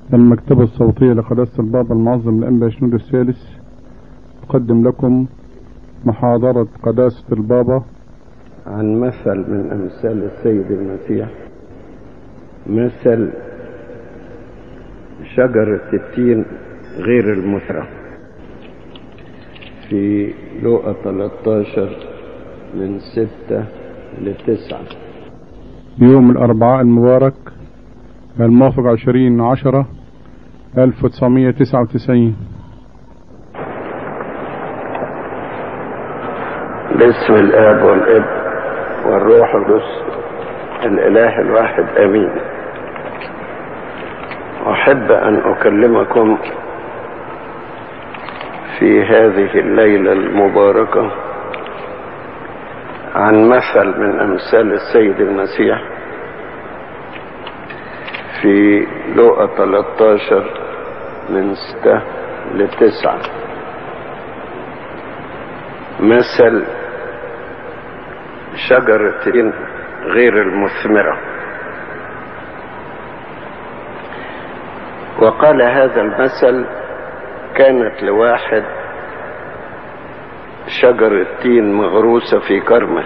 المكتبة الصوتية لقداسة البابا المعظم الأنبا شنود الثالث تقدم لكم محاضرة قداسة البابا عن مثل من أمثال السيد المسيح مثل شجرة التين غير المثرى في لوقا 13 من 6 لتسعة يوم الأربعاء المبارك الموافق عشرين عشرة ألف وتسعمية تسعة وتسعين باسم الآب والابن والروح القدس الإله الواحد آمين أحب أن أكلمكم في هذه الليلة المباركة عن مثل من أمثال السيد المسيح في لوقا 13 من 6 لتسعة مثل شجرة غير المثمرة وقال هذا المثل كانت لواحد شجرة تين مغروسة في كرمه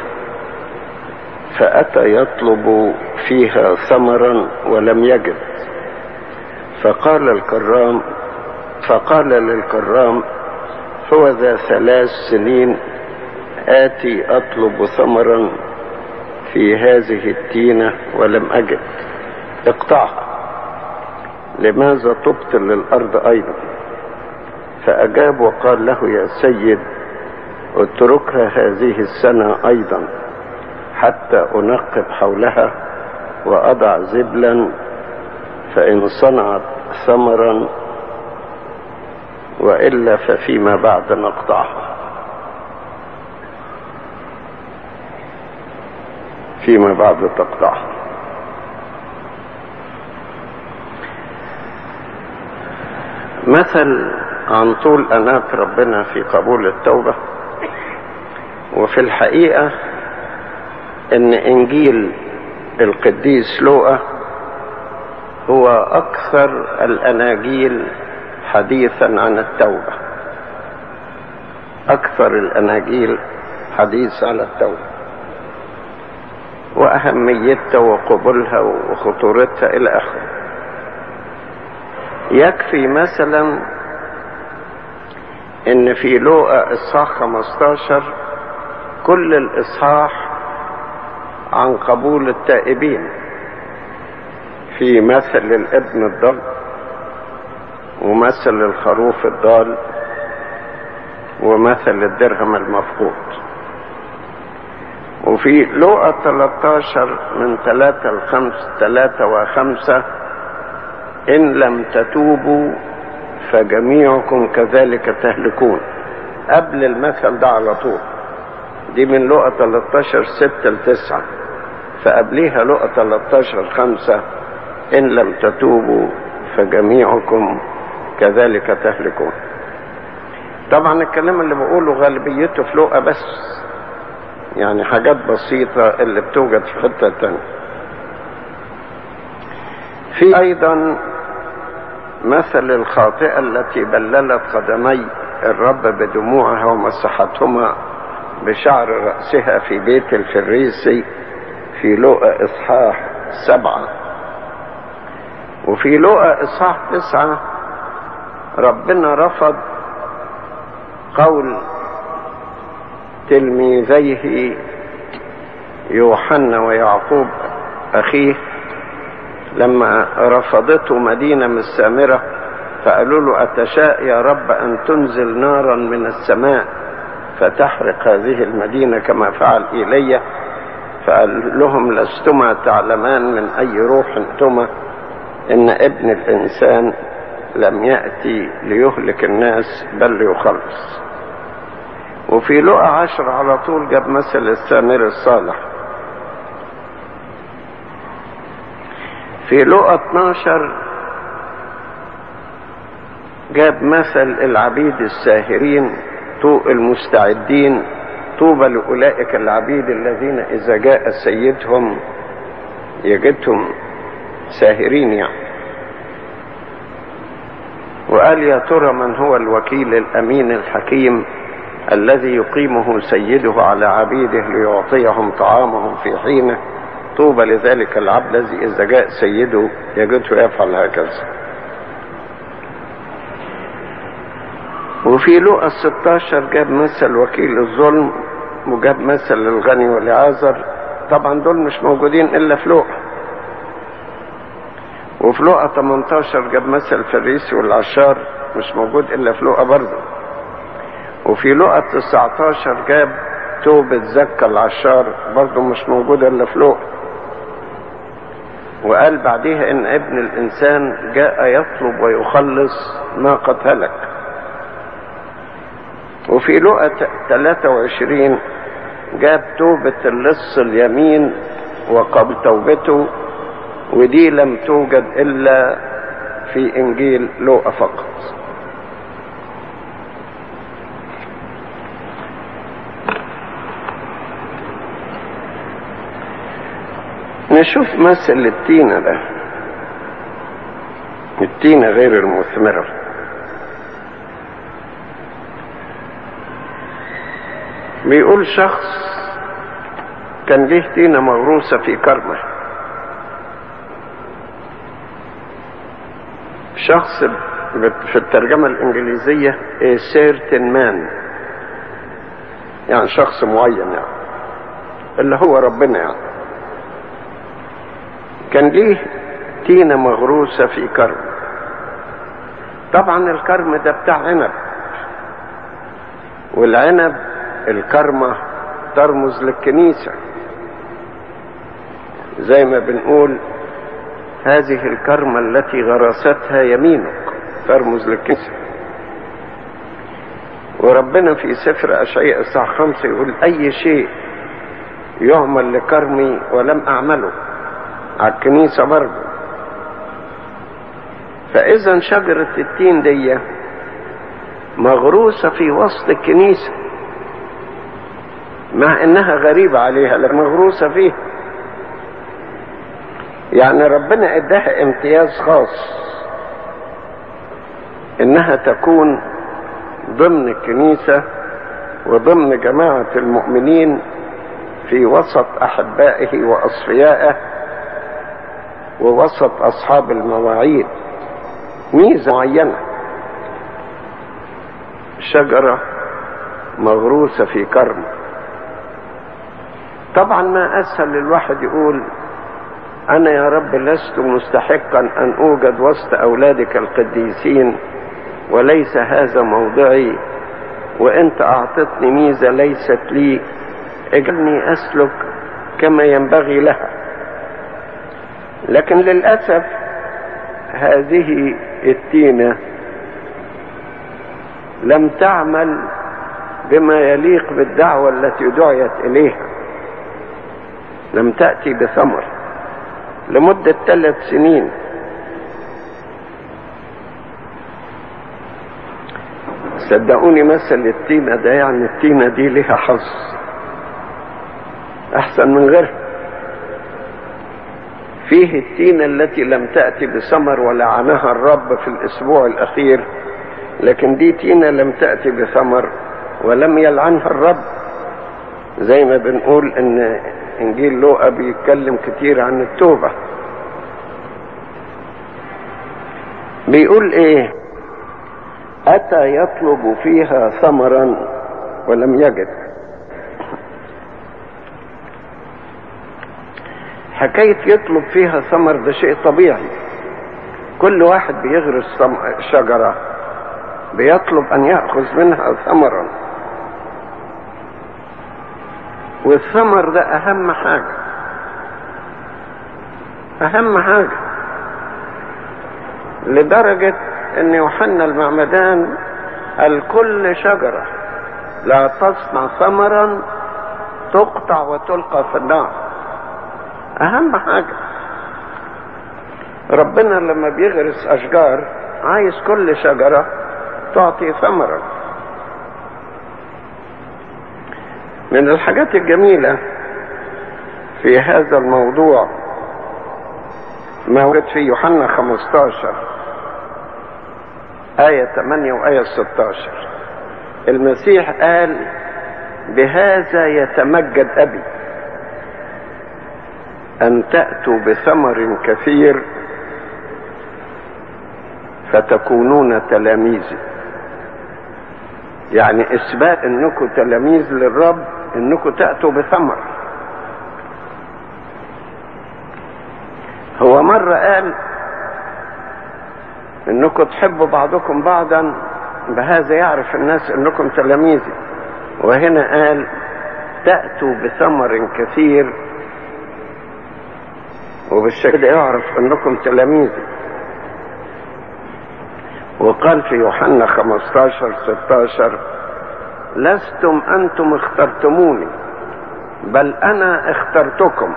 فأتى يطلب فيها ثمرا ولم يجد فقال الكرام فقال للكرام هو ذا ثلاث سنين آتي أطلب ثمرا في هذه التينة ولم أجد اقطعها لماذا تبطل الأرض أيضا فأجاب وقال له يا سيد اتركها هذه السنة أيضا حتى أنقب حولها وأضع زبلا فإن صنعت ثمرا وإلا ففيما بعد نقطعها فيما بعد تقطعها مثل عن طول أنات ربنا في قبول التوبة وفي الحقيقة ان انجيل القديس لوقا هو اكثر الاناجيل حديثا عن التوبة اكثر الاناجيل حديث عن التوبة واهميتها وقبولها وخطورتها الى اخره يكفي مثلا ان في لوقا اصحاح 15 كل الاصحاح عن قبول التائبين في مثل الابن الضال ومثل الخروف الضال ومثل الدرهم المفقود وفي لوقا 13 من 3 ل 5 3 و5 إن لم تتوبوا فجميعكم كذلك تهلكون قبل المثل ده على طول دي من لقى 13 6 ل 9 فقبليها لقى 13 5 إن لم تتوبوا فجميعكم كذلك تهلكون طبعا الكلام اللي بقوله غالبيته في لقى بس يعني حاجات بسيطة اللي بتوجد في حتة تانية في أيضا مثل الخاطئة التي بللت قدمي الرب بدموعها ومسحتهما بشعر رأسها في بيت الفريسي في لقى إصحاح سبعة وفي لقى إصحاح تسعة ربنا رفض قول تلميذيه يوحنا ويعقوب أخيه لما رفضته مدينة من السامرة فقالوا له أتشاء يا رب أن تنزل نارا من السماء فتحرق هذه المدينة كما فعل إيليا فقال لهم لستما تعلمان من أي روح انتما إن ابن الإنسان لم يأتي ليهلك الناس بل ليخلص وفي لقى عشر على طول جاب مثل السامر الصالح في لقى 12 جاب مثل العبيد الساهرين طوق المستعدين طوبى لأولئك العبيد الذين إذا جاء سيدهم يجدهم ساهرين يعني وقال يا ترى من هو الوكيل الأمين الحكيم الذي يقيمه سيده على عبيده ليعطيهم طعامهم في حينه طوبى لذلك العبد الذي إذا جاء سيده يجده يفعل هكذا وفي لقى 16 جاب مثل وكيل الظلم وجاب مثل الغني والعازر طبعا دول مش موجودين الا في لقى وفي لقى 18 جاب مثل الفريسي والعشار مش موجود الا في لقى برضه وفي لقى 19 جاب توبة زكى العشار برضه مش موجودة الا في لقى وقال بعديها ان ابن الانسان جاء يطلب ويخلص ما قد هلك وفي لقى 23 جاب توبة اللص اليمين وقبل توبته ودي لم توجد إلا في إنجيل لوقا فقط نشوف مثل التينة ده التينة غير المثمرة بيقول شخص كان ليه تينة مغروسة في كرمه شخص في الترجمة الإنجليزية a certain man يعني شخص معين يعني اللي هو ربنا يعني كان ليه تينة مغروسة في كرم طبعا الكرم ده بتاع عنب والعنب الكرمة ترمز للكنيسة زي ما بنقول هذه الكرمة التي غرستها يمينك ترمز للكنيسة وربنا في سفر أشعياء الساعة خمسة يقول أي شيء يعمل لكرمي ولم أعمله على الكنيسة برضه فإذا شجرة التين دي مغروسة في وسط الكنيسة مع إنها غريبة عليها لكن مغروسة فيها يعني ربنا اداها امتياز خاص انها تكون ضمن الكنيسة وضمن جماعة المؤمنين في وسط احبائه واصفيائه ووسط اصحاب المواعيد ميزة معينة شجرة مغروسة في كرم طبعا ما اسهل للواحد يقول أنا يا رب لست مستحقا أن أوجد وسط أولادك القديسين وليس هذا موضعي وأنت أعطتني ميزة ليست لي اجعلني أسلك كما ينبغي لها لكن للأسف هذه التينة لم تعمل بما يليق بالدعوة التي دعيت إليها لم تأتي بثمر لمدة ثلاث سنين صدقوني مثل التينة ده يعني التينة دي لها حظ أحسن من غيرها فيه التينة التي لم تأتي بثمر ولعنها الرب في الأسبوع الأخير لكن دي تينة لم تأتي بثمر ولم يلعنها الرب زي ما بنقول ان انجيل لوقا بيتكلم كتير عن التوبة بيقول ايه اتى يطلب فيها ثمرا ولم يجد حكاية يطلب فيها ثمر ده شيء طبيعي كل واحد بيغرس شجرة بيطلب ان يأخذ منها ثمرا والثمر ده اهم حاجة اهم حاجة لدرجة ان يوحنا المعمدان قال كل شجرة لا تصنع ثمرا تقطع وتلقى في النار اهم حاجة ربنا لما بيغرس اشجار عايز كل شجرة تعطي ثمرا من الحاجات الجميلة في هذا الموضوع ما وجد في يوحنا 15 آية 8 وآية 16 المسيح قال بهذا يتمجد أبي أن تأتوا بثمر كثير فتكونون تلاميذي يعني إثبات أنكم تلاميذ للرب أنكم تأتوا بثمر هو مرة قال انكم تحبوا بعضكم بعضا بهذا يعرف الناس انكم تلاميذي وهنا قال تأتوا بثمر كثير وبالشكل يعرف انكم تلاميذي وقال في يوحنا 15 16 لستم انتم اخترتموني بل انا اخترتكم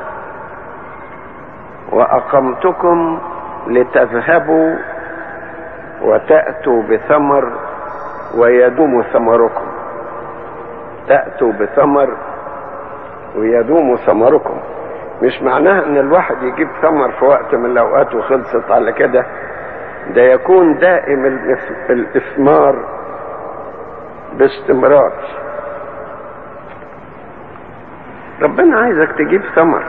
واقمتكم لتذهبوا وتأتوا بثمر ويدوم ثمركم تأتوا بثمر ويدوم ثمركم مش معناها ان الواحد يجيب ثمر في وقت من الاوقات وخلصت على كده ده يكون دائم الاثمار باستمرار ربنا عايزك تجيب ثمر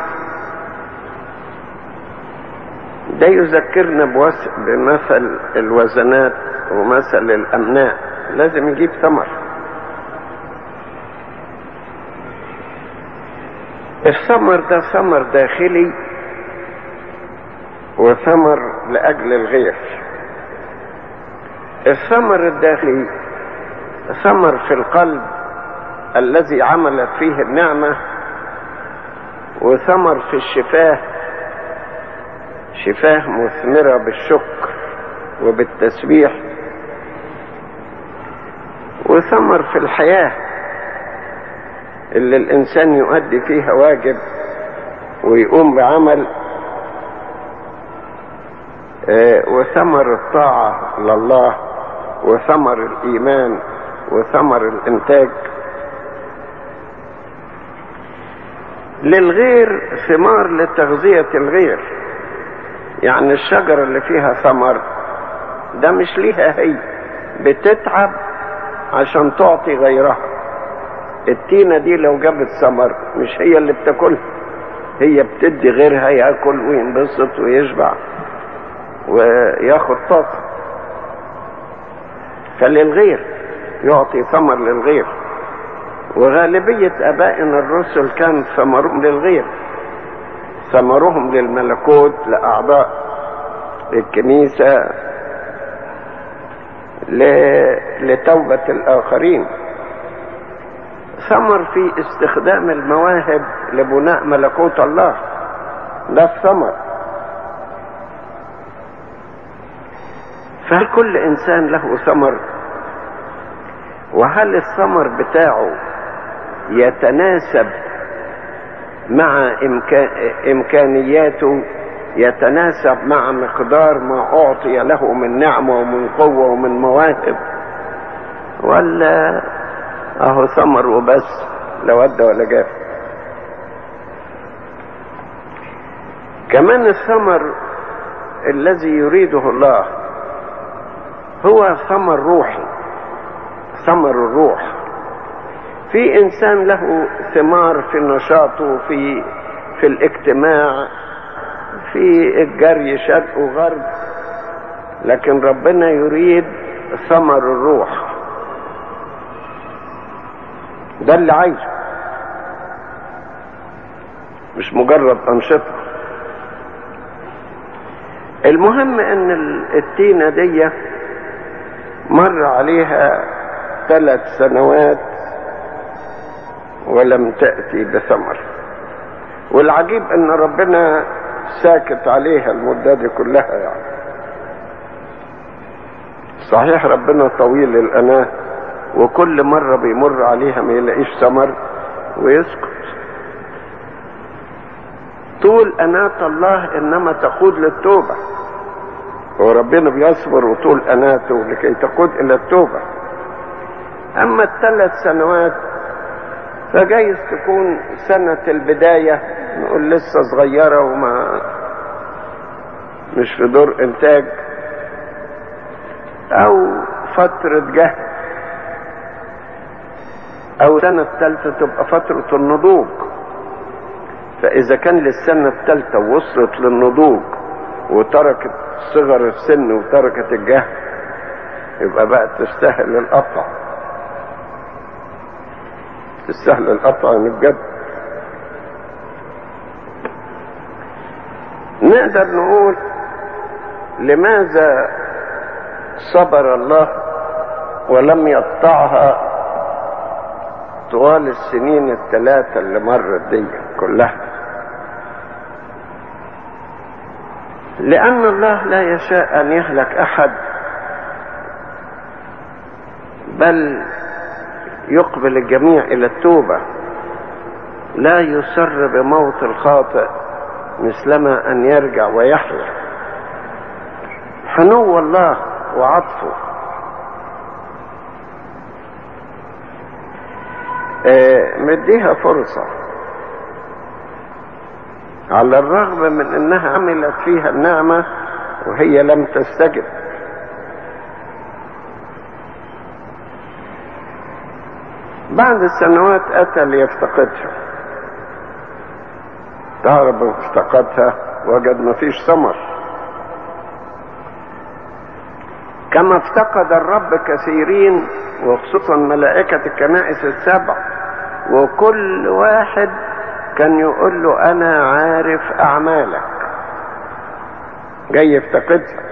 ده يذكرنا بوس... بمثل الوزنات ومثل الأمناء لازم يجيب ثمر الثمر ده ثمر داخلي وثمر لأجل الغير الثمر الداخلي ثمر في القلب الذي عملت فيه النعمة وثمر في الشفاه شفاه مثمرة بالشكر وبالتسبيح وثمر في الحياة اللي الإنسان يؤدي فيها واجب ويقوم بعمل وثمر الطاعة لله وثمر الإيمان وثمر الإنتاج للغير ثمار لتغذية الغير يعني الشجرة اللي فيها ثمر ده مش ليها هي بتتعب عشان تعطي غيرها التينة دي لو جابت ثمر مش هي اللي بتاكلها هي بتدي غيرها ياكل وينبسط ويشبع وياخد طاقة فللغير يعطي ثمر للغير وغالبية أبائنا الرسل كان ثمرهم للغير ثمرهم للملكوت لأعضاء الكنيسة لتوبة الآخرين ثمر في استخدام المواهب لبناء ملكوت الله ده الثمر فهل كل إنسان له ثمر وهل الثمر بتاعه يتناسب مع إمكانياته يتناسب مع مقدار ما أعطي له من نعمة ومن قوة ومن مواهب ولا أهو ثمر وبس لا ود ولا جاف كمان الثمر الذي يريده الله هو ثمر روحي ثمر الروح في انسان له ثمار في نشاطه في في الاجتماع في الجري شرق وغرب لكن ربنا يريد ثمر الروح ده اللي عايزه مش مجرد انشطه المهم ان التينه دي مر عليها ثلاث سنوات ولم تأتي بثمر والعجيب ان ربنا ساكت عليها المدة دي كلها يعني صحيح ربنا طويل الأناة وكل مرة بيمر عليها ما يلاقيش ثمر ويسكت طول أناة الله إنما تقود للتوبة وربنا بيصبر وطول أناته لكي تقود إلى التوبة أما الثلاث سنوات فجايز تكون سنة البداية نقول لسه صغيرة وما مش في دور إنتاج أو فترة جهل او السنة الثالثة تبقى فترة النضوج فاذا كان للسنة الثالثة وصلت للنضوج وتركت صغر السن وتركت الجهل يبقى بقى تستاهل القطع تستاهل القطع من الجد نقدر نقول لماذا صبر الله ولم يقطعها طوال السنين الثلاثة اللي مرت دي كلها لأن الله لا يشاء أن يهلك أحد بل يقبل الجميع إلى التوبة لا يسر بموت الخاطئ مثلما أن يرجع ويحيا حنو الله وعطفه آه مديها فرصة على الرغم من انها عملت فيها النعمة وهي لم تستجب بعد السنوات اتى ليفتقدها تعرف افتقدها وجد ما فيش ثمر كما افتقد الرب كثيرين وخصوصا ملائكة الكنائس السبع وكل واحد كان يقول له انا عارف اعمالك جاي يفتقدها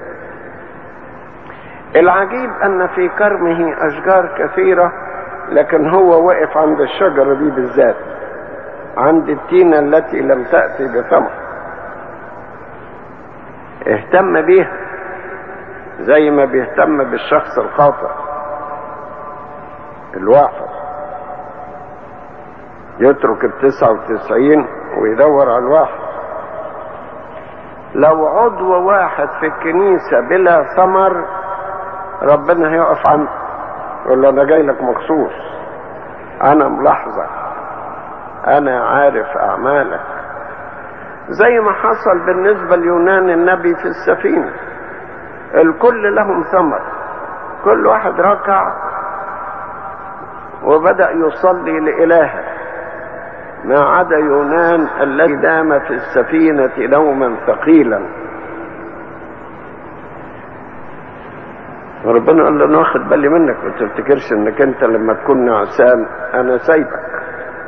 العجيب ان في كرمه اشجار كثيرة لكن هو وقف عند الشجرة دي بالذات عند التينة التي لم تأتي بثمر اهتم بيها زي ما بيهتم بالشخص الخاطئ الواحد يترك التسعة وتسعين ويدور على الواحد لو عضو واحد في الكنيسة بلا ثمر ربنا هيقف عنه يقول له انا جاي لك مخصوص انا ملاحظك انا عارف اعمالك زي ما حصل بالنسبة ليونان النبي في السفينة الكل لهم ثمر كل واحد ركع وبدأ يصلي لإلهه ما عدا يونان الذي دام في السفينة نوما ثقيلا وربنا قال له انا واخد بالي منك ما تفتكرش انك انت لما تكون نعسان انا سايبك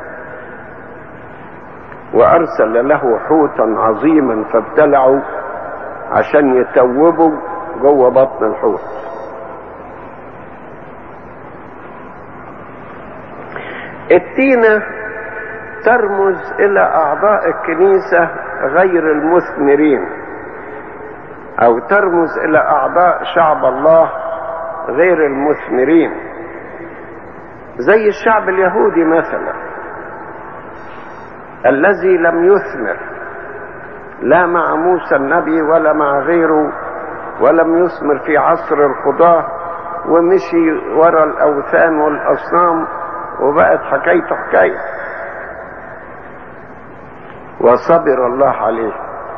وارسل له حوتا عظيما فابتلعوا عشان يتوبوا جوه بطن الحوت التينة ترمز الى اعضاء الكنيسة غير المثمرين او ترمز الى اعضاء شعب الله غير المثمرين زي الشعب اليهودي مثلا الذي لم يثمر لا مع موسى النبي ولا مع غيره ولم يثمر في عصر القضاة ومشي ورا الأوثان والأصنام وبقت حكايته حكاية وصبر الله عليه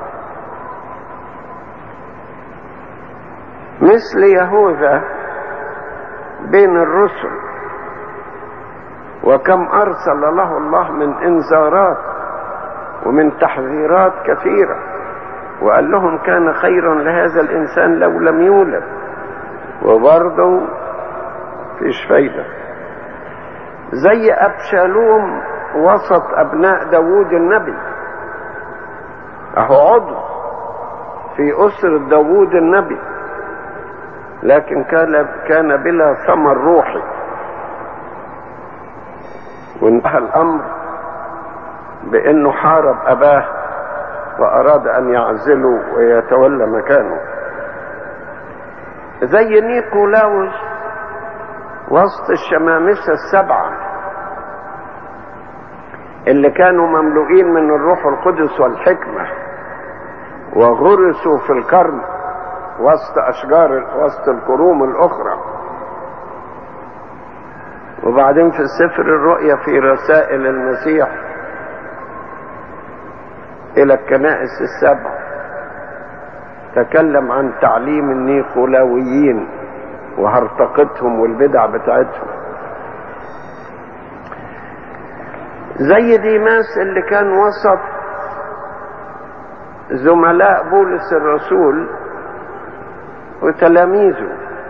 مثل يهوذا بين الرسل وكم أرسل له الله من إنذارات ومن تحذيرات كثيرة وقال لهم كان خيرا لهذا الإنسان لو لم يولد وبرضه فيش فايدة زي أبشالوم وسط أبناء داوود النبي أهو عضو في أسرة داوود النبي لكن كان كان بلا ثمر روحي وانتهى الامر بانه حارب اباه واراد ان يعزله ويتولى مكانه زي نيقولاوس وسط الشمامسة السبعة اللي كانوا مملوئين من الروح القدس والحكمة وغرسوا في الكرم وسط اشجار وسط الكروم الاخرى وبعدين في سفر الرؤيا في رسائل المسيح الى الكنائس السبع تكلم عن تعليم النيقولاويين وهرطقتهم والبدع بتاعتهم زي ديماس اللي كان وسط زملاء بولس الرسول وتلاميذه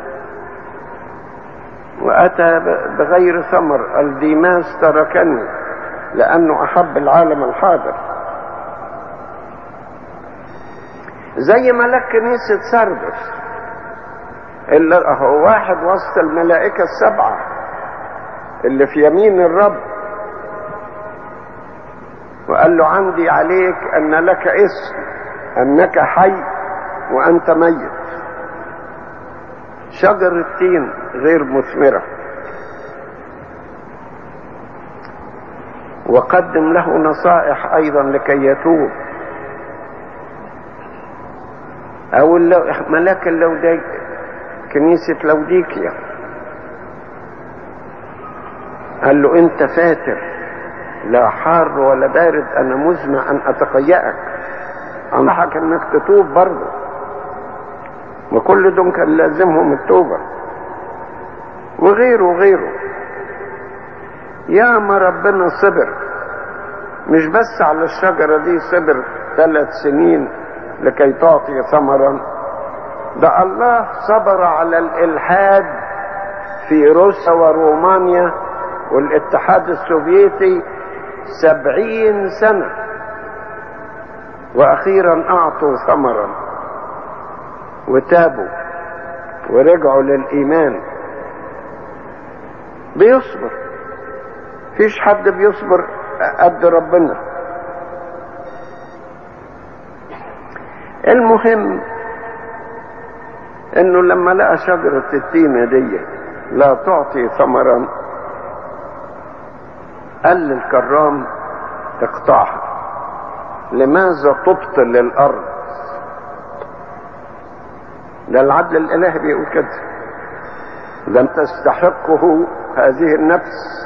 وأتى بغير ثمر قال ديماس تركني لأنه أحب العالم الحاضر زي ملاك كنيسة سردس اللي هو واحد وسط الملائكة السبعة اللي في يمين الرب وقال له عندي عليك أن لك اسم أنك حي وأنت ميت شجر التين غير مثمرة وقدم له نصائح أيضا لكي يتوب أو اللو... ملاك اللودي كنيسة لوديكيا قال له أنت فاتر لا حار ولا بارد أنا مزمع أن أتقيأك أنصحك أنك تتوب برضه وكل دول كان لازمهم التوبة وغيره وغيره يا ما ربنا صبر مش بس على الشجرة دي صبر ثلاث سنين لكي تعطي ثمرا ده الله صبر على الإلحاد في روسيا ورومانيا والاتحاد السوفيتي سبعين سنة وأخيرا أعطوا ثمرا وتابوا ورجعوا للإيمان بيصبر فيش حد بيصبر قد ربنا المهم انه لما لقى شجرة التينة دي لا تعطي ثمرا قال للكرام اقطعها لماذا تبطل الارض ده العدل الالهي بيقول كده لم تستحقه هذه النفس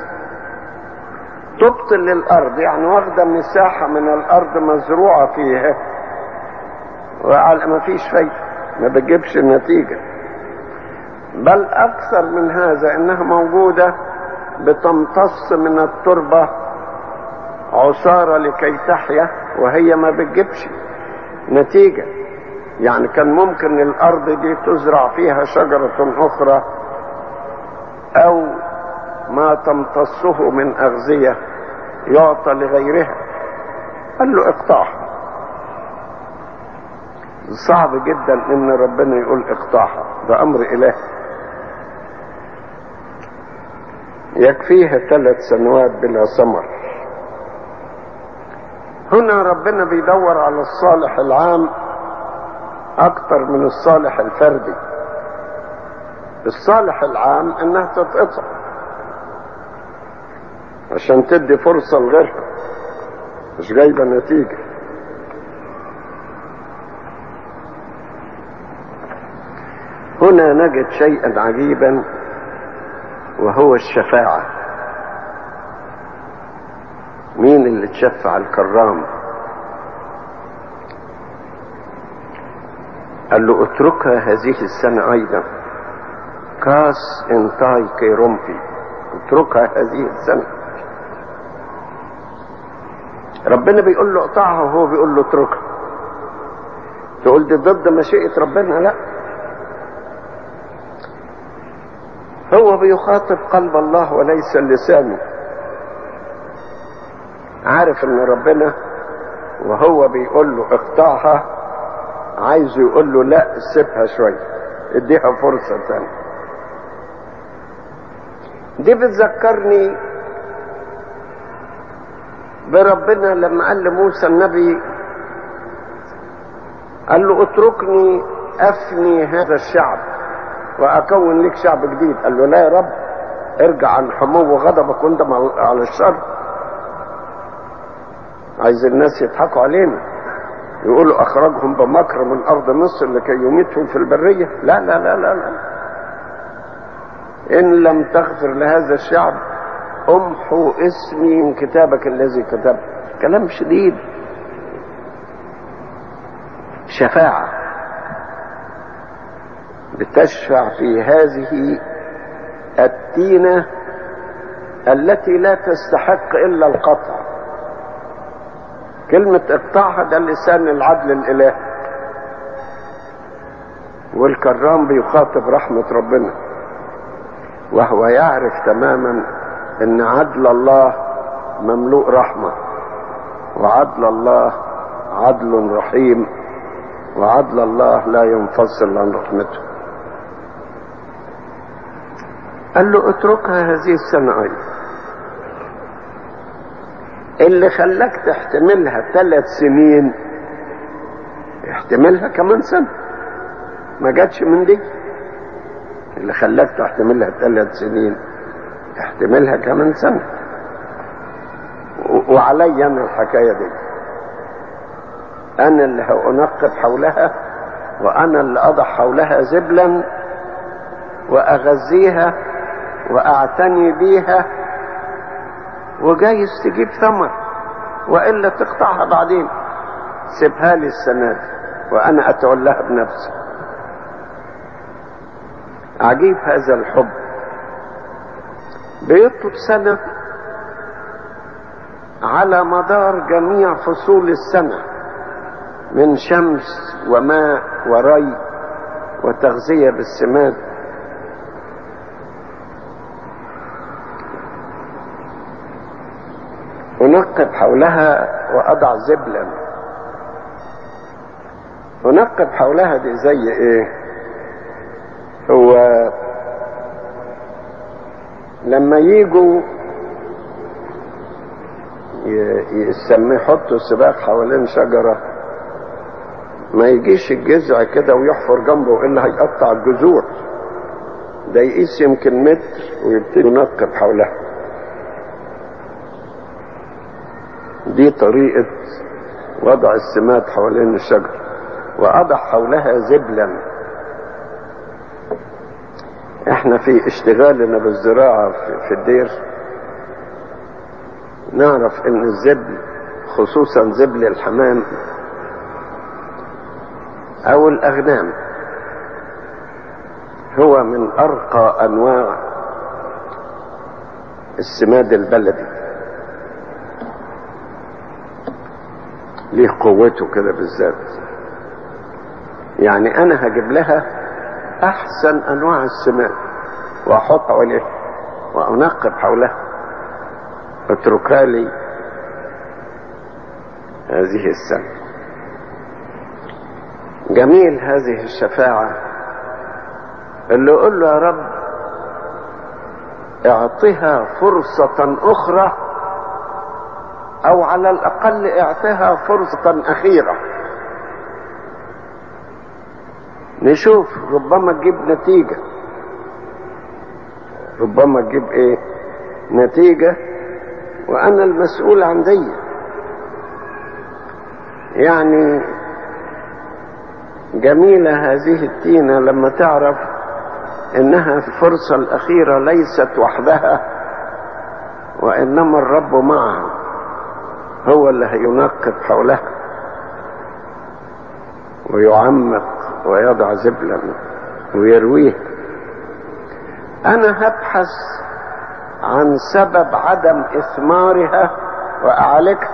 تبطل الارض يعني واخده مساحه من الارض مزروعه فيها وعلى ما فيش فايده ما بتجيبش نتيجه بل اكثر من هذا انها موجوده بتمتص من التربه عصاره لكي تحيا وهي ما بتجيبش نتيجه يعني كان ممكن الارض دي تزرع فيها شجره اخرى او ما تمتصه من اغذيه يعطى لغيرها قال له اقطعها صعب جدا ان ربنا يقول اقطعها ده امر الهي يكفيها ثلاث سنوات بلا ثمر هنا ربنا بيدور على الصالح العام اكتر من الصالح الفردي الصالح العام انها تتقطع عشان تدي فرصة لغيرها مش جايبة نتيجة هنا نجد شيئا عجيبا وهو الشفاعة مين اللي تشفع الكرام قال له اتركها هذه السنة ايضا كاس انتاي كيرومبي اتركها هذه السنة ربنا بيقول له اقطعها وهو بيقول له اتركها تقول دي ضد مشيئة ربنا لا هو بيخاطب قلب الله وليس لسانه عارف ان ربنا وهو بيقول له اقطعها عايزه يقول له لا سيبها شوية اديها فرصة تانية دي بتذكرني بربنا لما قال لموسى النبي قال له اتركني افني هذا الشعب واكون لك شعب جديد قال له لا يا رب ارجع عن حمو غضبك وانت على الشر عايز الناس يضحكوا علينا يقولوا اخرجهم بمكر من ارض مصر لكي يميتهم في البريه لا لا لا لا, لا. ان لم تغفر لهذا الشعب امحو اسمي من كتابك الذي كتبت كلام شديد شفاعة بتشفع في هذه التينة التي لا تستحق إلا القطع كلمة اقطعها ده لسان العدل الإلهي والكرام بيخاطب رحمة ربنا وهو يعرف تماما ان عدل الله مملوء رحمة وعدل الله عدل رحيم وعدل الله لا ينفصل عن رحمته قال له اتركها هذه السنة أيضا اللي خلاك تحتملها ثلاث سنين احتملها كمان سنة ما جاتش من دي اللي خلاك تحتملها ثلاث سنين احتملها كمان سنة وعلي انا الحكاية دي انا اللي هأنقب حولها وانا اللي اضع حولها زبلا واغذيها واعتني بيها وجايز تجيب ثمر والا تقطعها بعدين سيبها لي السنه دي وانا اتولاها بنفسي عجيب هذا الحب بيطلب سنه على مدار جميع فصول السنه من شمس وماء وري وتغذيه بالسماد أنقب حولها وأضع زبلا أنقب حولها دي زي إيه هو لما يجوا يسميه يحطوا سباق حوالين شجرة ما يجيش الجذع كده ويحفر جنبه إلا هيقطع الجذور ده يقيس يمكن متر ويبتدي ينقب حولها دي طريقة وضع السمات حوالين الشجر وأضع حولها زبلا احنا في اشتغالنا بالزراعة في الدير نعرف ان الزبل خصوصا زبل الحمام او الاغنام هو من ارقى انواع السماد البلدي ليه قوته كده بالذات يعني انا هجيب لها احسن انواع السماد واحط عليه وانقب حولها اتركها لي هذه السنة جميل هذه الشفاعة اللي يقول له يا رب اعطها فرصة اخرى او على الاقل اعطها فرصة اخيرة نشوف ربما تجيب نتيجة ربما تجيب ايه نتيجة وانا المسؤول عن دي يعني جميلة هذه التينة لما تعرف انها الفرصة الاخيرة ليست وحدها وانما الرب معها هو اللي هينقب حولها ويعمق ويضع زبلا ويرويه انا هبحث عن سبب عدم اثمارها واعالجها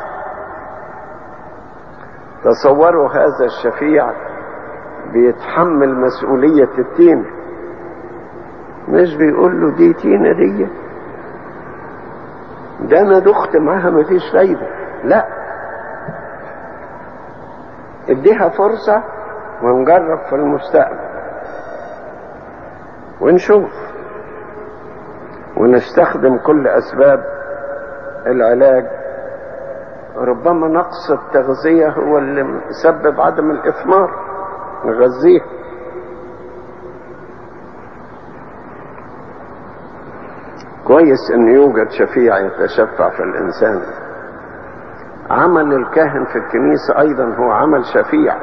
تصوروا هذا الشفيع بيتحمل مسؤولية التين مش بيقول له دي تينة دي ده انا دخت معاها مفيش فايدة لا اديها فرصة ونجرب في المستقبل ونشوف ونستخدم كل اسباب العلاج ربما نقص التغذية هو اللي مسبب عدم الإثمار نغذيه كويس ان يوجد شفيع يتشفع في الانسان عمل الكاهن في الكنيسة ايضا هو عمل شفيع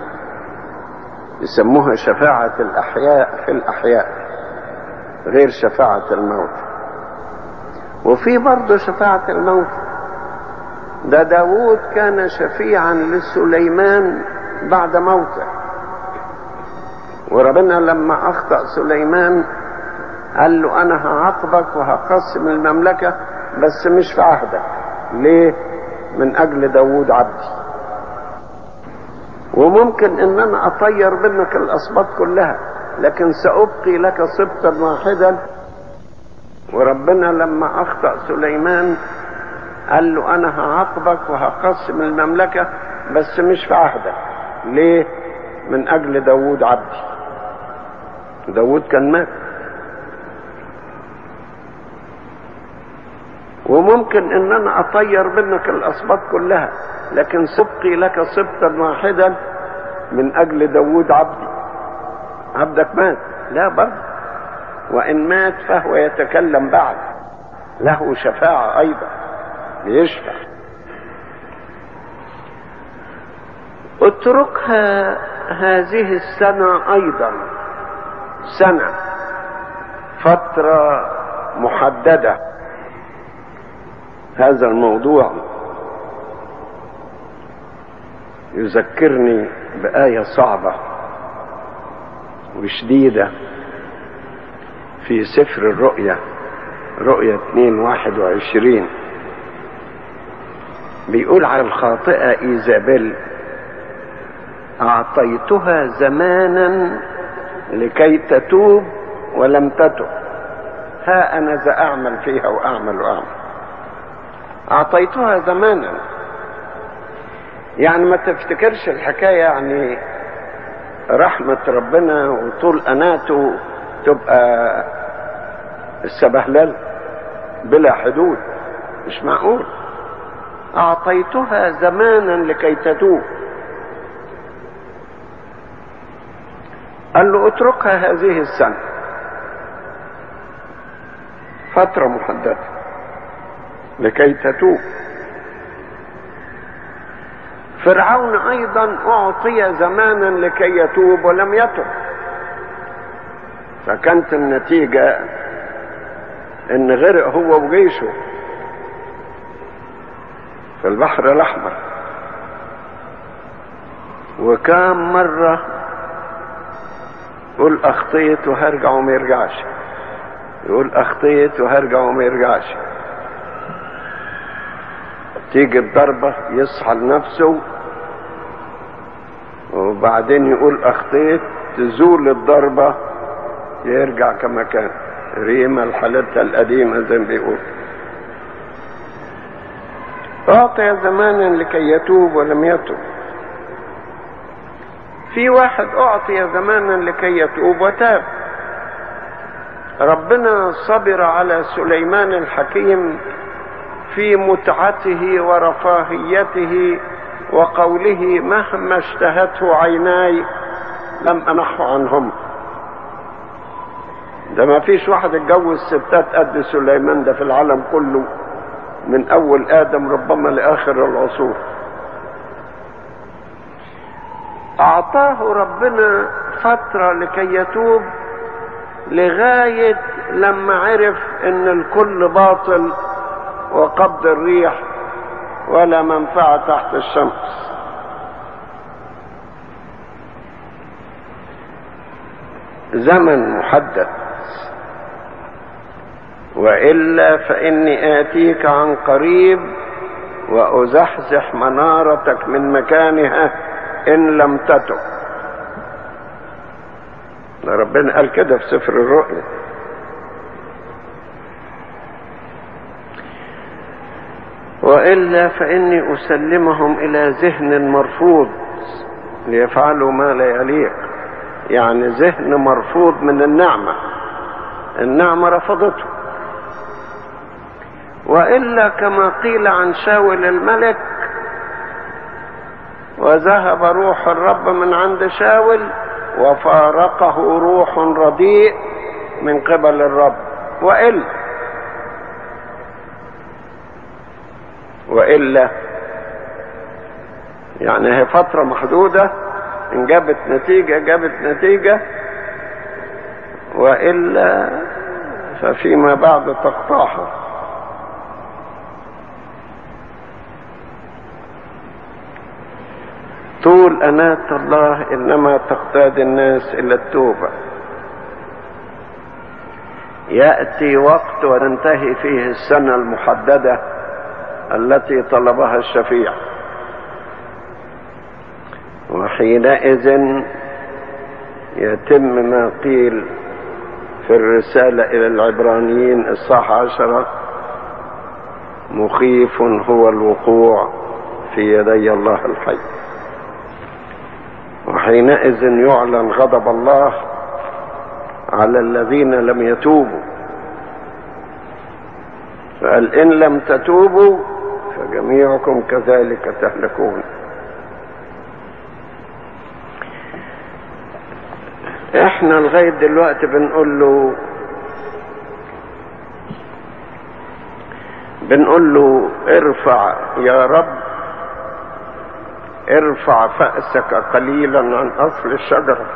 يسموها شفاعة الاحياء في الاحياء غير شفاعة الموت وفي برضه شفاعة الموت ده داود كان شفيعا لسليمان بعد موته وربنا لما اخطأ سليمان قال له انا هعاقبك وهقسم المملكة بس مش في عهدك ليه من اجل داوود عبدي وممكن ان انا اطير منك الاسباط كلها لكن سابقي لك سبطا واحدا وربنا لما اخطأ سليمان قال له انا هعاقبك وهقسم المملكة بس مش في عهدك ليه من اجل داوود عبدي داوود كان مات وممكن ان انا اطير منك الاسباط كلها لكن سبقي لك سبطا واحدا من اجل داوود عبدي عبدك مات لا برضه وان مات فهو يتكلم بعد له شفاعة ايضا يشفع اتركها هذه السنة ايضا سنة فترة محددة هذا الموضوع يذكرني بآية صعبة وشديدة في سفر الرؤيا رؤيا 2 21 بيقول على الخاطئة إيزابيل أعطيتها زمانا لكي تتوب ولم تتب ها أنا ذا أعمل فيها وأعمل وأعمل أعطيتها زمانا يعني ما تفتكرش الحكاية يعني رحمة ربنا وطول أناته تبقى السبهلل بلا حدود مش معقول أعطيتها زمانا لكي تتوب قال له اتركها هذه السنة فترة محددة لكي تتوب فرعون ايضا اعطي زمانا لكي يتوب ولم يتب فكانت النتيجة ان غرق هو وجيشه في البحر الاحمر وكام مرة يقول اخطيت وهرجع وما يرجعش يقول اخطيت وهرجع وما يرجعش تيجي الضربة يصحى لنفسه وبعدين يقول اخطيت تزول الضربة يرجع كما كان ريما لحالتها القديمة زي ما بيقول أعطي زمانا لكي يتوب ولم يتوب في واحد أعطي زمانا لكي يتوب وتاب ربنا صبر على سليمان الحكيم في متعته ورفاهيته وقوله مهما اشتهته عيناي لم انحه عنهم ده ما فيش واحد اتجوز ستات قد سليمان ده في العالم كله من اول ادم ربما لاخر العصور اعطاه ربنا فترة لكي يتوب لغاية لما عرف ان الكل باطل وقبض الريح ولا منفعة تحت الشمس زمن محدد والا فاني اتيك عن قريب وازحزح منارتك من مكانها ان لم تتب ربنا قال كده في سفر الرؤيا والا فاني اسلمهم الى ذهن مرفوض ليفعلوا ما لا يليق يعني ذهن مرفوض من النعمه النعمه رفضته والا كما قيل عن شاول الملك وذهب روح الرب من عند شاول وفارقه روح رديء من قبل الرب والا والا يعني هي فتره محدوده ان جابت نتيجه جابت نتيجه والا ففيما بعد تقطعها طول أناة الله إنما تقتاد الناس إلى التوبة يأتي وقت وننتهي فيه السنة المحددة التي طلبها الشفيع وحينئذ يتم ما قيل في الرسالة إلى العبرانيين الصح عشرة مخيف هو الوقوع في يدي الله الحي وحينئذ يعلن غضب الله على الذين لم يتوبوا فقال إن لم تتوبوا فجميعكم كذلك تهلكون احنا لغاية دلوقتي بنقول له بنقول له ارفع يا رب ارفع فأسك قليلا عن أصل الشجرة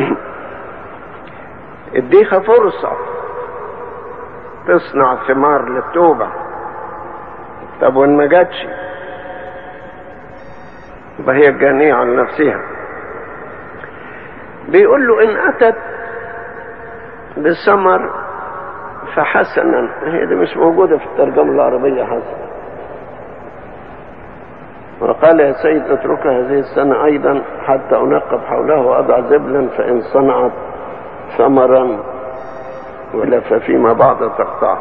اديها فرصة تصنع ثمار للتوبة طب وان ما جاتش يبقى هي جانية عن نفسها بيقول له ان اتت بثمر فحسنا هي دي مش موجودة في الترجمة العربية حسنا وقال يا سيد اتركها هذه السنة أيضا حتى أنقب حوله وأضع زبلا فإن صنعت ثمرا ولا ففيما بعد تقطعه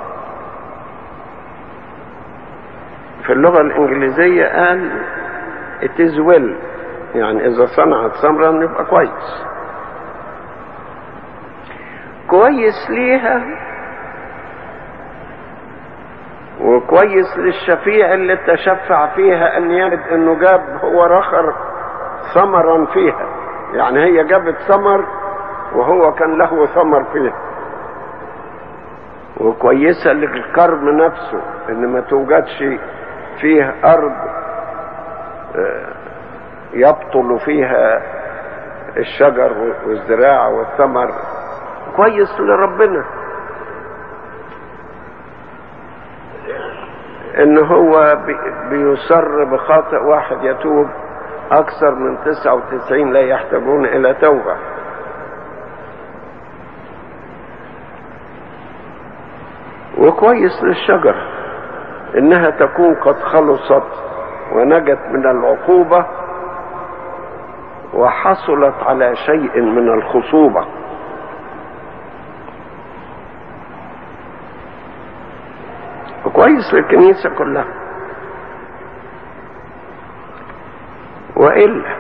في اللغة الإنجليزية قال it is well يعني إذا صنعت ثمرا يبقى كويس كويس ليها وكويس للشفيع اللي تشفع فيها ان يجد انه جاب هو رخر ثمرا فيها يعني هي جابت ثمر وهو كان له ثمر فيها وكويسة للكرم نفسه ان ما توجدش فيه ارض يبطل فيها الشجر والزراعة والثمر كويس لربنا ان هو بيصر بخاطئ واحد يتوب اكثر من 99 لا يحتاجون الى توبة وكويس للشجر انها تكون قد خلصت ونجت من العقوبة وحصلت على شيء من الخصوبة وكويس للكنيسة كلها وإلا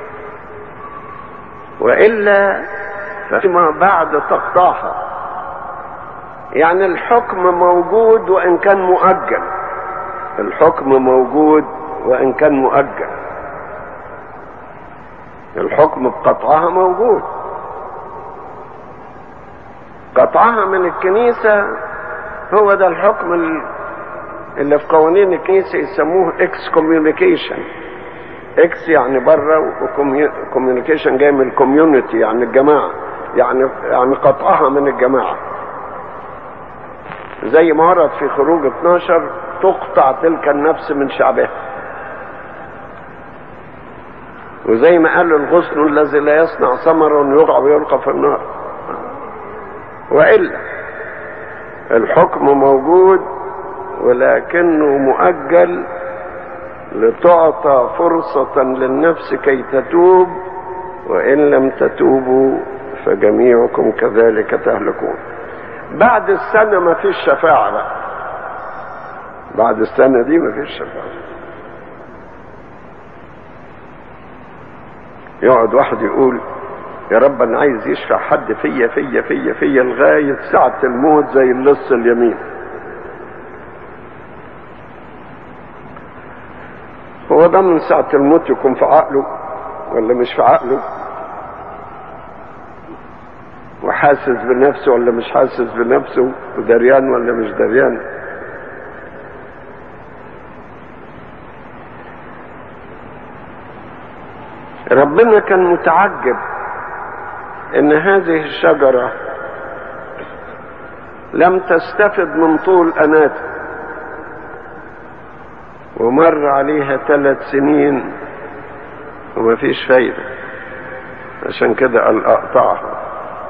وإلا فيما بعد تقطعها يعني الحكم موجود وإن كان مؤجل الحكم موجود وإن كان مؤجل الحكم بقطعها موجود قطعها من الكنيسة هو ده الحكم اللي في قوانين الكنيسة يسموه اكس كوميونيكيشن اكس يعني بره وكوميونيكيشن جاي من الكوميونتي يعني الجماعة يعني يعني قطعها من الجماعة زي ما ورد في خروج 12 تقطع تلك النفس من شعبها وزي ما قال الغصن الذي لا يصنع ثمرا يقع ويلقى في النار والا الحكم موجود ولكنه مؤجل لتعطى فرصة للنفس كي تتوب وإن لم تتوبوا فجميعكم كذلك تهلكون بعد السنة ما فيش شفاعة بقى بعد السنة دي ما فيش شفاعة يقعد واحد يقول يا رب انا عايز يشفع حد فيا فيا فيا فيا لغاية ساعة الموت زي اللص اليمين هو ده من ساعة الموت يكون في عقله ولا مش في عقله وحاسس بنفسه ولا مش حاسس بنفسه ودريان ولا مش دريان ربنا كان متعجب ان هذه الشجرة لم تستفد من طول اناتها ومر عليها ثلاث سنين ومفيش فايدة عشان كده قال اقطعها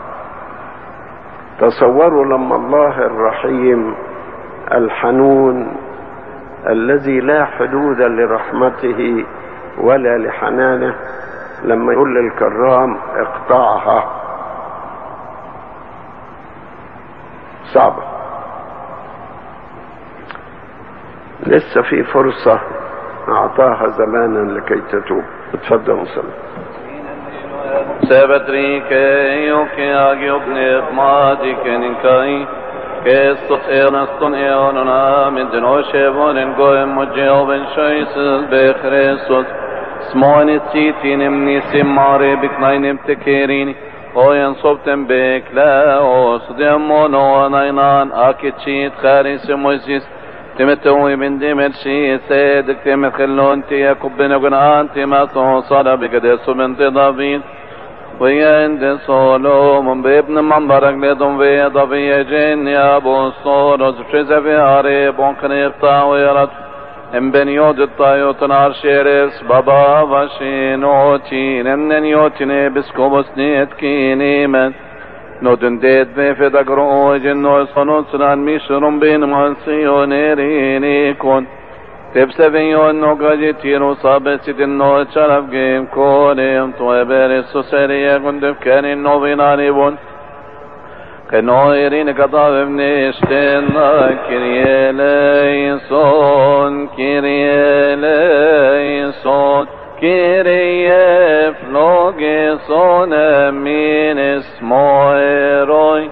تصوروا لما الله الرحيم الحنون الذي لا حدود لرحمته ولا لحنانه لما يقول للكرام اقطعها صعبة لسه في فرصة أعطاها زمانا لكي تتوب اتفضل صلى Sebetri ke jo ke agjop në mati ke në kaj ke sot e rëston e onona me dënoshe vonin gojëm më gjobën shojsës be Hristos smonit qitin im nisim mare biknajnim të kerini Ojen sopten bekle o sudem ono anaynan akit çiğit kharisi muzis تمتوي من دمر شي سيدك تمت خلون تي يكبن قنان تما توصل بقدس من تضافين ويا عند صولو من بابن من برق لدم في ضفي جن يا ابو الصور وزفشز في عري بونكن يقطع ويرد ام بن يود الطايوت نار شيرس بابا وشين اوتين امن يوتين بسكوبس نيت كيني من نودن ديد في فدا قروج انو صنون سنان ميشرم بين منسيونيريني كون تبسفيون نوغاجي تيرو صابسيت النو شرف جيم كونيم تو ابرسو سريا كندف كان نو بيناني بون كنويرين كطاب منشتن كريه ليسون كريه ليسون كريه فلوغيسون من اسمويروي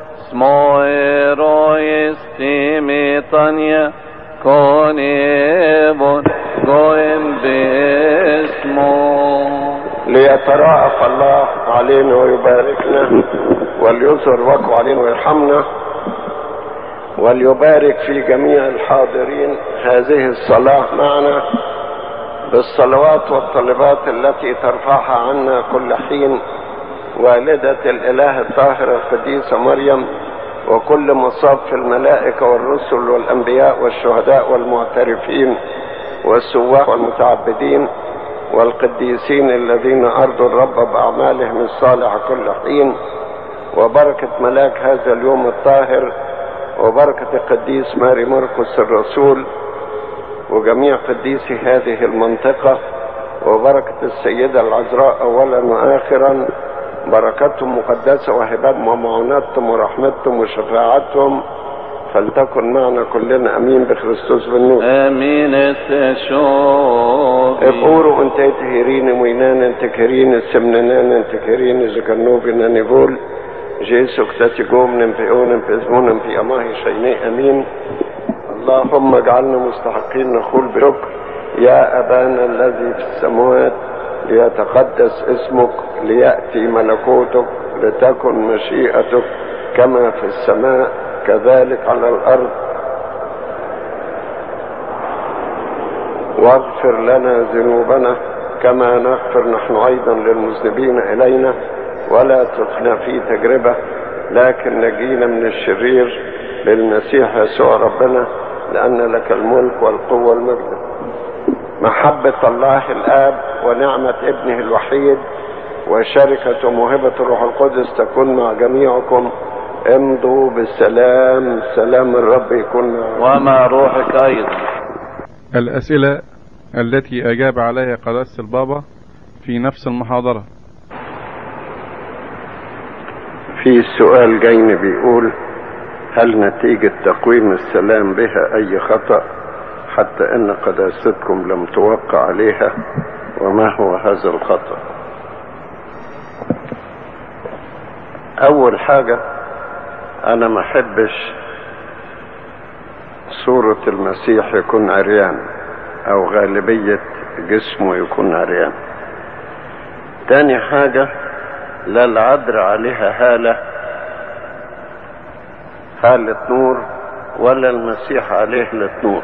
اسمويروي استيميتانيا كونيبون قوم باسمه ليتراءف الله علينا ويباركنا وليظهر وجهه علينا ويرحمنا وليبارك في جميع الحاضرين هذه الصلاة معنا بالصلوات والطلبات التي ترفعها عنا كل حين والدة الإله الطاهرة القديسة مريم وكل مصاب في الملائكة والرسل والأنبياء والشهداء والمعترفين والسواح والمتعبدين والقديسين الذين أرضوا الرب بأعمالهم الصالحة كل حين وبركة ملاك هذا اليوم الطاهر وبركة القديس ماري مرقس الرسول وجميع قديسي هذه المنطقة وبركة السيدة العذراء أولا وآخرا بركتهم مقدسة وهباتهم ومعوناتهم ورحمتهم وشفاعتهم فلتكن معنا كلنا امين بخريستوس بالنور امين التشوف ابقورو انت تهيرين وينان انت كرين السمنان انت كرين زكنوبنا نقول جيسو كتاتي قوم نمفئون نمفزمون في اماه شيني امين اللهم اجعلنا مستحقين نقول بشكر يا ابانا الذي في السماوات ليتقدس اسمك لياتي ملكوتك لتكن مشيئتك كما في السماء كذلك على الارض واغفر لنا ذنوبنا كما نغفر نحن ايضا للمذنبين الينا ولا تدخلنا في تجربه لكن نجينا من الشرير بالمسيح يسوع ربنا لان لك الملك والقوه والمجد محبه الله الاب ونعمه ابنه الوحيد وشركه وموهبه الروح القدس تكون مع جميعكم امضوا بالسلام سلام الرب يكون معكم ومع روحك ايضا الأسئلة التي أجاب عليها قداسة البابا في نفس المحاضرة في سؤال جايني بيقول هل نتيجة تقويم السلام بها أي خطأ حتى أن قداستكم لم توقع عليها وما هو هذا الخطأ أول حاجة أنا ما أحبش صورة المسيح يكون عريان أو غالبية جسمه يكون عريان تاني حاجة لا العذر عليها هالة هالة نور ولا المسيح عليه هالة نور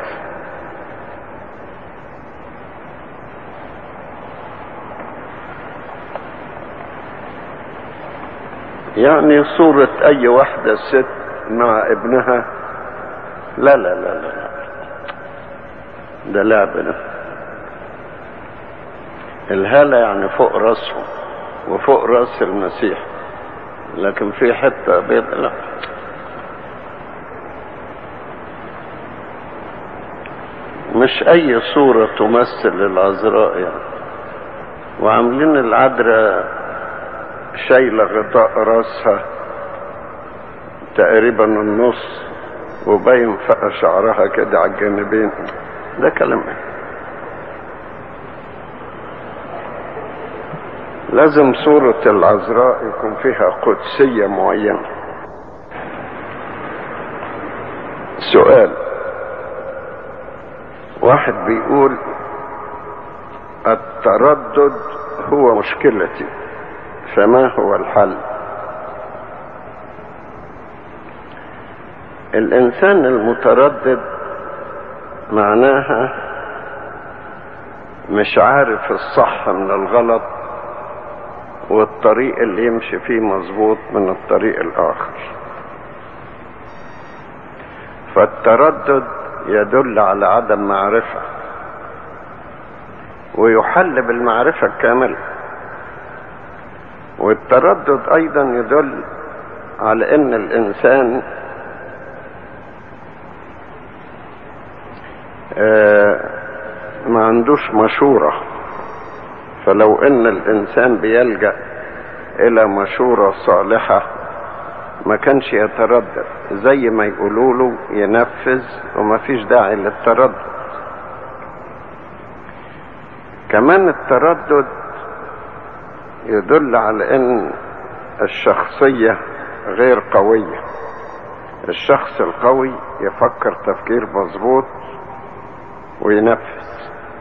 يعني صورة أي واحدة ست مع ابنها لا لا لا لا لا ده لعب ده الهالة يعني فوق راسهم وفوق راس المسيح لكن في حتة بيض لا مش اي صورة تمثل العذراء يعني وعاملين العذراء شايلة غطاء راسها تقريبا النص وباين فوق شعرها كده على الجانبين ده كلام لازم صورة العذراء يكون فيها قدسية معينة سؤال واحد بيقول التردد هو مشكلتي فما هو الحل الانسان المتردد معناها مش عارف الصح من الغلط والطريق اللي يمشي فيه مظبوط من الطريق الاخر فالتردد يدل على عدم معرفه ويحل بالمعرفه الكامله والتردد ايضا يدل على ان الانسان ما عندوش مشورة فلو ان الانسان بيلجأ الى مشورة صالحة ما كانش يتردد زي ما يقولوا له ينفذ وما فيش داعي للتردد كمان التردد يدل على ان الشخصية غير قوية الشخص القوي يفكر تفكير مظبوط وينفذ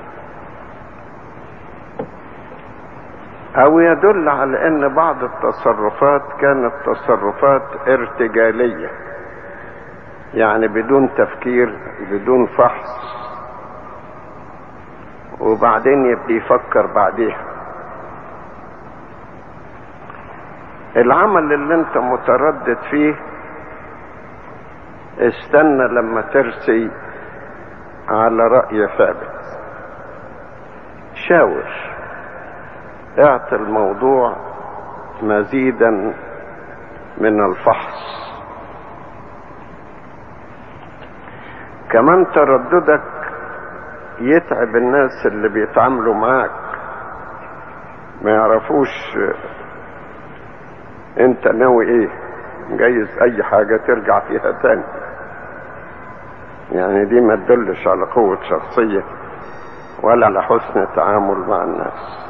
او يدل على ان بعض التصرفات كانت تصرفات ارتجالية يعني بدون تفكير بدون فحص وبعدين يبدي يفكر بعديها العمل اللي انت متردد فيه استنى لما ترسي على رأي ثابت شاور اعطي الموضوع مزيدا من الفحص كمان ترددك يتعب الناس اللي بيتعاملوا معاك ما يعرفوش انت ناوي ايه جايز اي حاجة ترجع فيها تاني يعني دي ما تدلش على قوة شخصية ولا على حسن تعامل مع الناس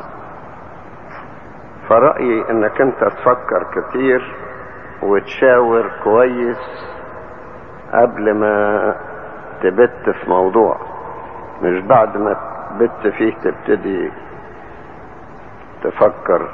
فرأيي انك انت تفكر كتير وتشاور كويس قبل ما تبت في موضوع مش بعد ما تبت فيه تبتدي تفكر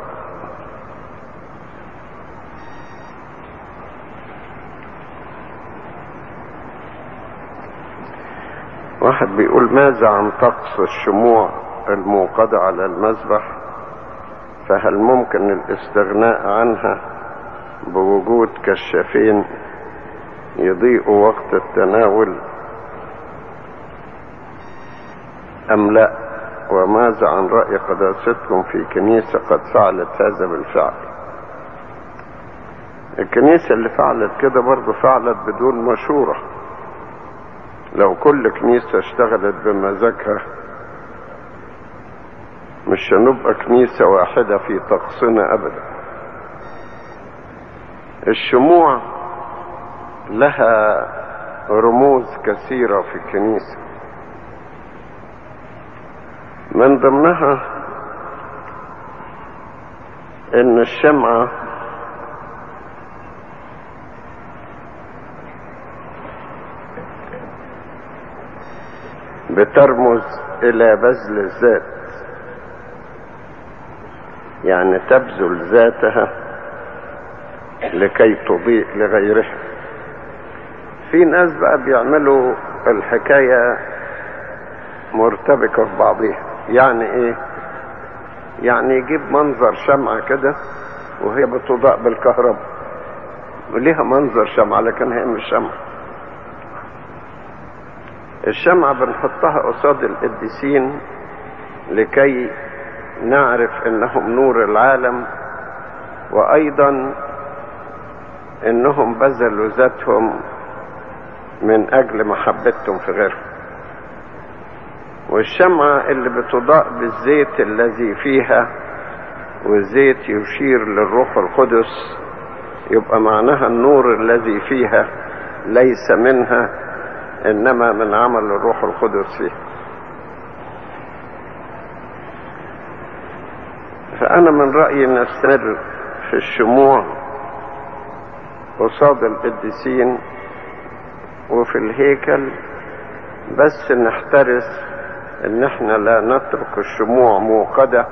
واحد بيقول ماذا عن طقس الشموع الموقدة على المذبح فهل ممكن الاستغناء عنها بوجود كشافين يضيئوا وقت التناول أم لا وماذا عن رأي قداستكم في كنيسة قد فعلت هذا بالفعل الكنيسة اللي فعلت كده برضه فعلت بدون مشورة لو كل كنيسة اشتغلت بمزاجها مش هنبقى كنيسة واحدة في طقسنا أبدا الشموع لها رموز كثيرة في الكنيسة من ضمنها ان الشمعة بترمز الى بذل الذات يعني تبذل ذاتها لكي تضيء لغيرها في ناس بقى بيعملوا الحكاية مرتبكة في بعضها يعني ايه يعني يجيب منظر شمعة كده وهي بتضاء بالكهرباء وليها منظر شمعة لكن هي مش شمعة الشمعة بنحطها قصاد القديسين لكي نعرف انهم نور العالم وايضا انهم بذلوا ذاتهم من اجل محبتهم في غيرهم والشمعة اللي بتضاء بالزيت الذي فيها والزيت يشير للروح القدس يبقى معناها النور الذي فيها ليس منها انما من عمل الروح القدس فيها فانا من رايي نستمر في الشموع قصاد القديسين وفي الهيكل بس نحترس ان احنا لا نترك الشموع موقدة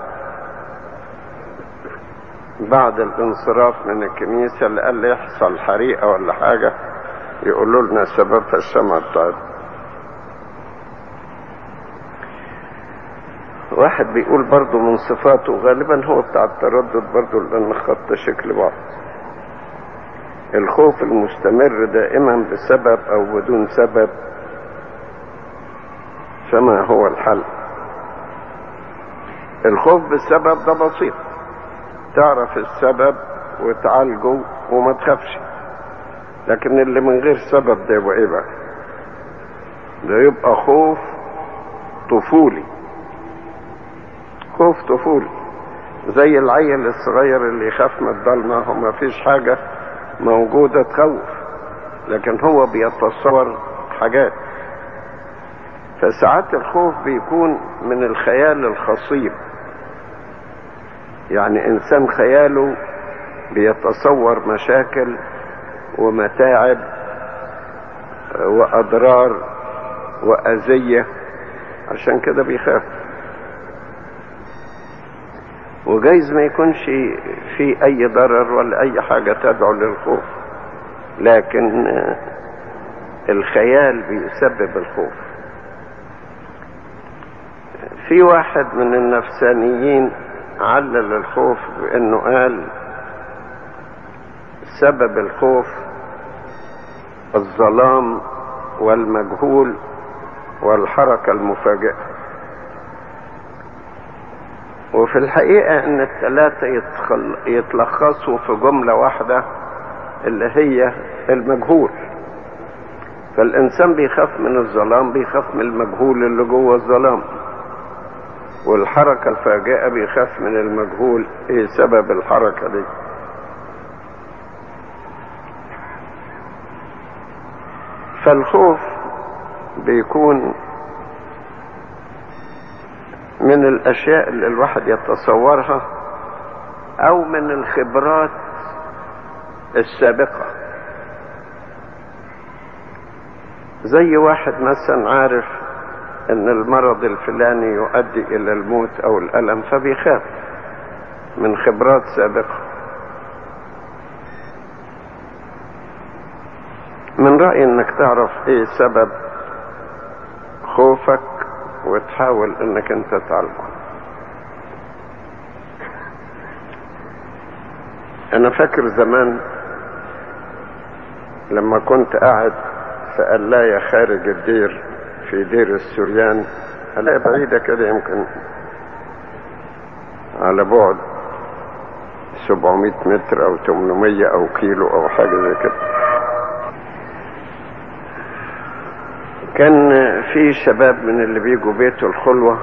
بعد الانصراف من الكنيسة لألا يحصل حريقة ولا حاجة يقولوا لنا سببها الشمع بتاعتنا واحد بيقول برضو من صفاته غالبا هو بتاع التردد برضو لأن خط شكل بعض الخوف المستمر دائما بسبب أو بدون سبب فما هو الحل الخوف بالسبب ده بسيط تعرف السبب وتعالجه وما تخافش لكن اللي من غير سبب ده يبقى ايه بقى ده يبقى خوف طفولي خوف طفولي زي العيل الصغير اللي يخاف من الضلمة هو ما فيش حاجة موجودة تخوف لكن هو بيتصور حاجات فساعات الخوف بيكون من الخيال الخصيب يعني انسان خياله بيتصور مشاكل ومتاعب واضرار واذيه عشان كده بيخاف وجايز ما يكونش في اي ضرر ولا اي حاجه تدعو للخوف لكن الخيال بيسبب الخوف في واحد من النفسانيين علل الخوف بانه قال سبب الخوف الظلام والمجهول والحركة المفاجئة وفي الحقيقة ان الثلاثة يتخل... يتلخصوا في جملة واحدة اللي هي المجهول فالانسان بيخاف من الظلام بيخاف من المجهول اللي جوه الظلام والحركة الفاجئة بيخاف من المجهول ايه سبب الحركة دي فالخوف بيكون من الاشياء اللي الواحد يتصورها او من الخبرات السابقة زي واحد مثلا عارف ان المرض الفلاني يؤدي الى الموت او الالم فبيخاف من خبرات سابقه من رايي انك تعرف ايه سبب خوفك وتحاول انك انت تعالجه انا فاكر زمان لما كنت قاعد في قلاية خارج الدير في دير السوريان هلاقي بعيدة كده يمكن على بعد 700 متر او 800 او كيلو او حاجة زي كده كان في شباب من اللي بيجوا بيت الخلوة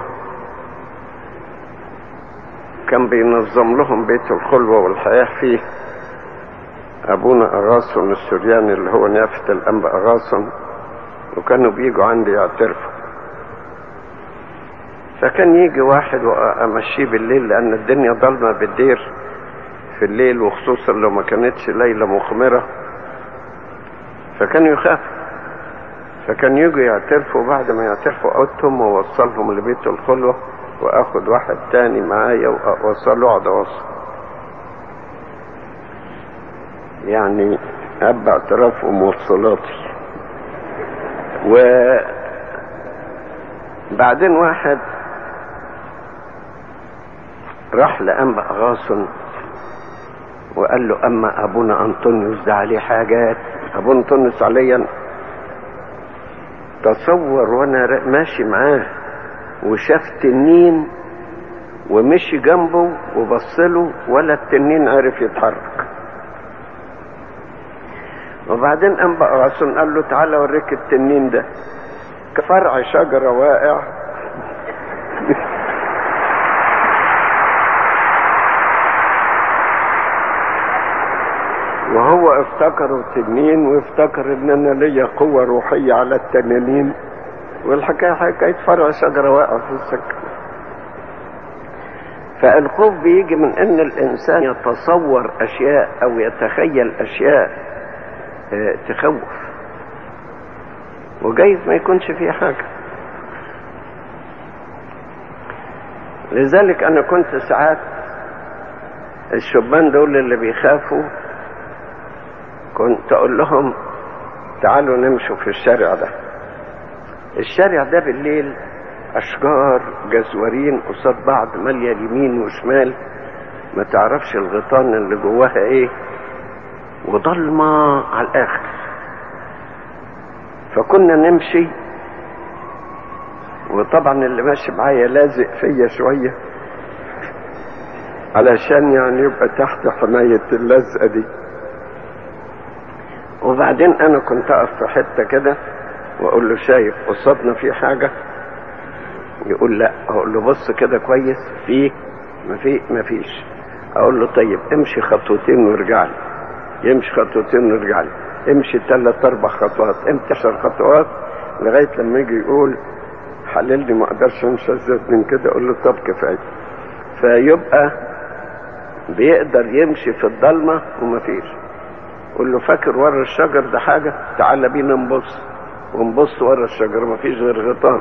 كان بينظم لهم بيت الخلوة والحياة فيه أبونا أغاصن السورياني اللي هو نيافة الأنبا أغاصن وكانوا بيجوا عندي يعترفوا فكان يجي واحد وامشيه بالليل لان الدنيا ضلمه بالدير في الليل وخصوصا لو ما كانتش ليله مخمره فكانوا يخافوا فكان يجوا يعترفوا بعد ما يعترفوا اوضتهم واوصلهم لبيت الخلوه واخد واحد تاني معايا واوصله اقعد اوصل يعني اب اعتراف وموصلاتي وبعدين واحد راح لأنبا غاصن وقال له أما أبونا أنطونيوس ده عليه حاجات أبو أنطونيوس عليا تصور وأنا ماشي معاه وشاف تنين ومشي جنبه وبصله ولا التنين عرف يتحرك وبعدين قام بقى عاصم قال له تعالى اوريك التنين ده كفرع شجرة واقع وهو افتكره تنين وافتكر ان انا ليا قوة روحية على التنانين والحكاية حكاية فرع شجرة واقع في السكة فالخوف بيجي من ان الانسان يتصور اشياء او يتخيل اشياء اه تخوف وجايز ما يكونش فيه حاجة لذلك انا كنت ساعات الشبان دول اللي بيخافوا كنت اقول لهم تعالوا نمشوا في الشارع ده الشارع ده بالليل اشجار جزورين قصاد بعض ماليه يمين وشمال ما تعرفش الغيطان اللي جواها ايه وضلمه على الاخر فكنا نمشي وطبعا اللي ماشي معايا لازق فيا شويه علشان يعني يبقى تحت حمايه اللزقه دي وبعدين انا كنت اقف في حته كده واقول له شايف قصادنا في حاجه يقول لا اقول له بص كده كويس في ما في ما فيش اقول له طيب امشي خطوتين وارجع لي يمشي خطوتين وارجع لي امشي ثلاث اربع خطوات امشي عشر خطوات لغايه لما يجي يقول حللني ما اقدرش امشي ازيد من كده اقول له طب كفايه فيبقى بيقدر يمشي في الضلمه وما فيش قول له فاكر ورا الشجر ده حاجه تعالى بينا نبص ونبص ورا الشجر ما فيش غير غيطان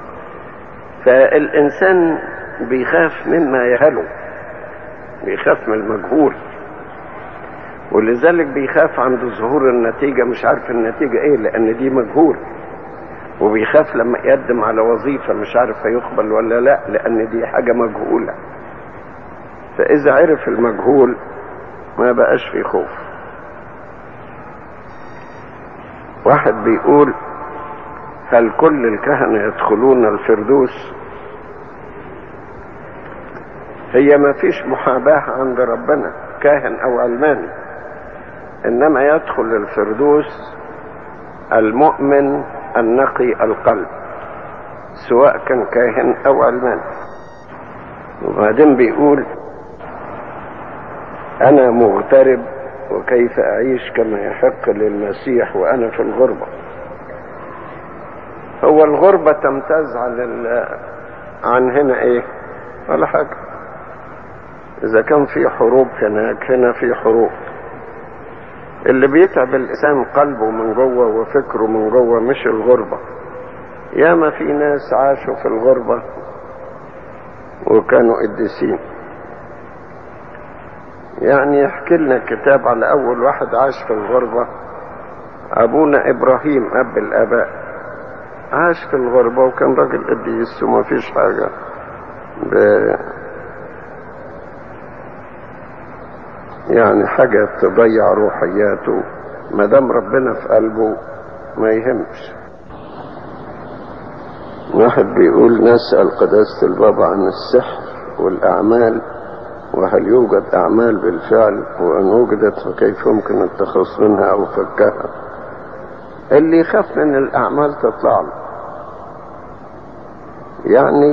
فالإنسان بيخاف مما يهله بيخاف من المجهول ولذلك بيخاف عند ظهور النتيجة مش عارف النتيجة ايه لأن دي مجهول وبيخاف لما يقدم على وظيفة مش عارف هيقبل ولا لا لأن دي حاجة مجهولة فإذا عرف المجهول ما بقاش في خوف واحد بيقول هل كل الكهنة يدخلون الفردوس هي ما فيش محاباة عند ربنا كاهن او علماني انما يدخل الفردوس المؤمن النقي القلب سواء كان كاهن او علماني وبعدين بيقول انا مغترب وكيف اعيش كما يحق للمسيح وانا في الغربه هو الغربة تمتاز عن ال... عن هنا ايه ولا حاجة اذا كان في حروب هناك هنا في حروب اللي بيتعب الانسان قلبه من جوه وفكره من جوه مش الغربة ياما في ناس عاشوا في الغربة وكانوا قديسين يعني يحكي لنا الكتاب على اول واحد عاش في الغربة ابونا ابراهيم اب الاباء عاش في الغربة وكان راجل قديس وما فيش حاجة ب... يعني حاجة تضيع روحياته ما دام ربنا في قلبه ما يهمش واحد بيقول نسأل قداسة البابا عن السحر والأعمال وهل يوجد أعمال بالفعل وإن وجدت فكيف يمكن التخلص منها أو فكها اللي يخاف من الأعمال تطلع له يعني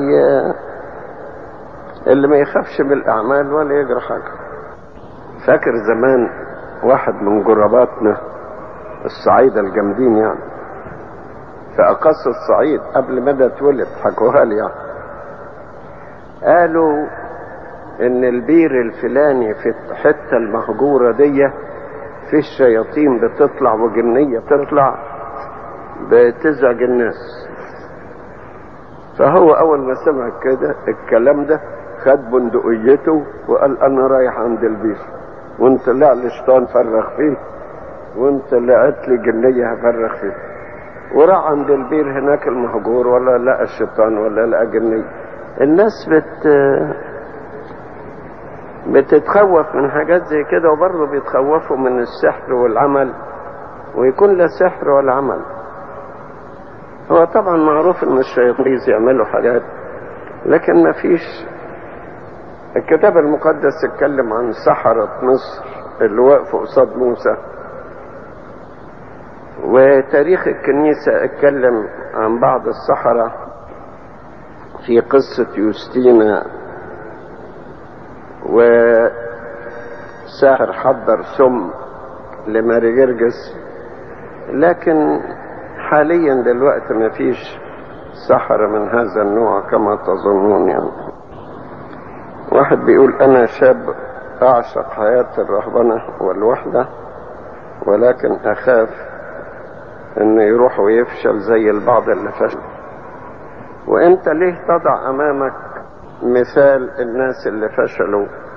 اللي ما يخافش من الأعمال ولا يجرى حاجة فاكر زمان واحد من جرباتنا الصعيدة الجامدين يعني في أقصى الصعيد قبل ما ده اتولد حكوها لي يعني قالوا ان البير الفلاني في الحتة المهجورة دي في الشياطين بتطلع وجنية بتطلع بتزعج الناس فهو اول ما سمع كده الكلام ده خد بندقيته وقال انا رايح عند البير وان طلع لي شيطان فرغ فيه وان طلعت لي جنية هفرغ فيه وراح عند البير هناك المهجور ولا لقى الشيطان ولا لقى جنية الناس بت بتتخوف من حاجات زي كده وبرضه بيتخوفوا من السحر والعمل ويكون لا سحر ولا عمل هو طبعا معروف ان الشياطين يعملوا حاجات لكن ما فيش الكتاب المقدس اتكلم عن سحرة مصر اللي وقفوا قصاد موسى وتاريخ الكنيسة اتكلم عن بعض السحرة في قصة يوستينا وساحر حضر سم لماري جرجس لكن حاليا دلوقتي ما فيش سحر من هذا النوع كما تظنون يعني واحد بيقول انا شاب اعشق حياة الرهبنة والوحدة ولكن اخاف انه يروح ويفشل زي البعض اللي فشل وانت ليه تضع امامك مثال الناس اللي فشلوا